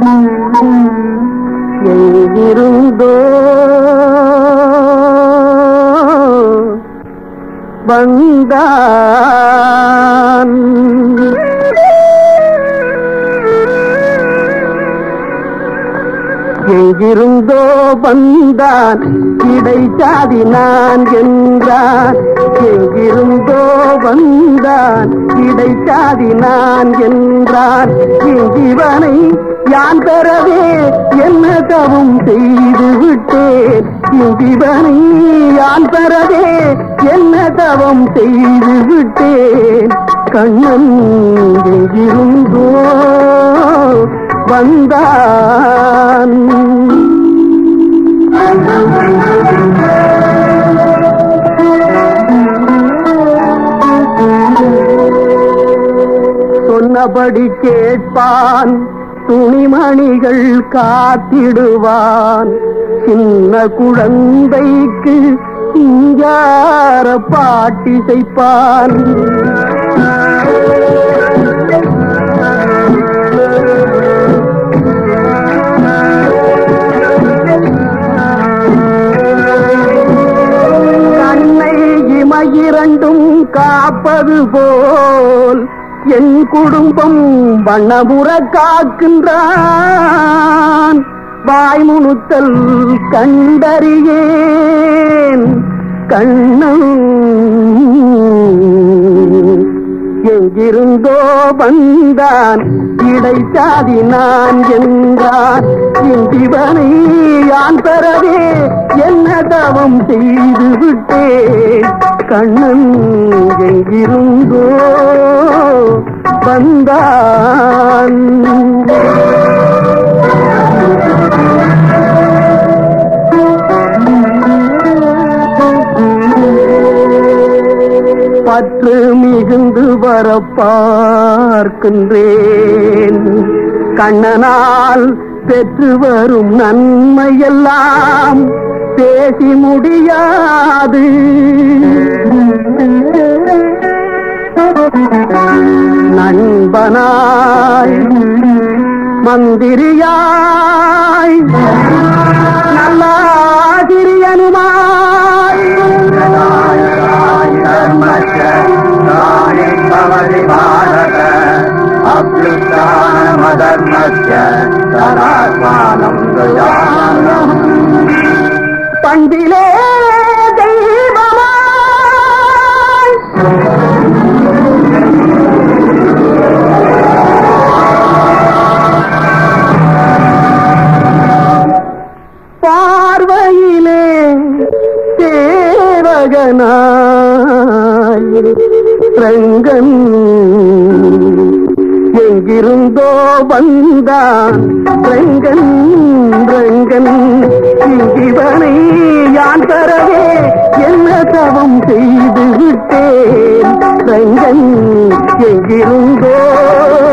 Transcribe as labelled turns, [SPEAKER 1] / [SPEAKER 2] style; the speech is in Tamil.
[SPEAKER 1] எங்கிருந்தோ வந்தான் எங்கிருந்தோ வந்தான் இடைச்சாதி நான் என்றான் எங்கிருந்தோ வந்தான் இடைச்சாதி நான் என்றான் இவனை யான் பெறவே என்ன தவம் செய்து விட்டேன் இவனை யான் பெறவே என்ன தவம் செய்து விட்டேன் கண்ணன் எங்கிருந்தோ வந்தான் சொன்னபடி கேட்பான் துணிமணிகள் காத்திடுவான் சின்ன குழந்தைக்கு சிங்கார பாட்டி செய்ப்பான் கண்ணை இமையிரண்டும் காப்பது போல் என் குடும்பம் வண்ணமுற காக்கின்றான் வாய்முணுத்தல் கண்டறியேன் கண்ணன் எங்கிருந்தோ வந்தான் இடைச்சாதி நான் என்றான் இந்திவனை யான் பெறவே என்ன தவம் செய்து விட்டேன் கண்ணன் எங்கிருந்தோ வந்தான் பற்று மிகுந்து வர பார்க்கின்றேன் கண்ணனால் பெற்று வரும் நன்மையெல்லாம் பேசி முடியாது நண்பனாய் மந்திரியாய் நல்லாதிரியனுமாய் பண்பிலே தெய்வமாய் பார்வையிலே சேவகனாய் ரங்கன் எங்கிருந்தோ வந்தான் ரங்கன் ரங்கன் இவனை யான் தரவே என்ன தவம் செய்து விட்டேன் ரங்கன் எங்கிருந்தோ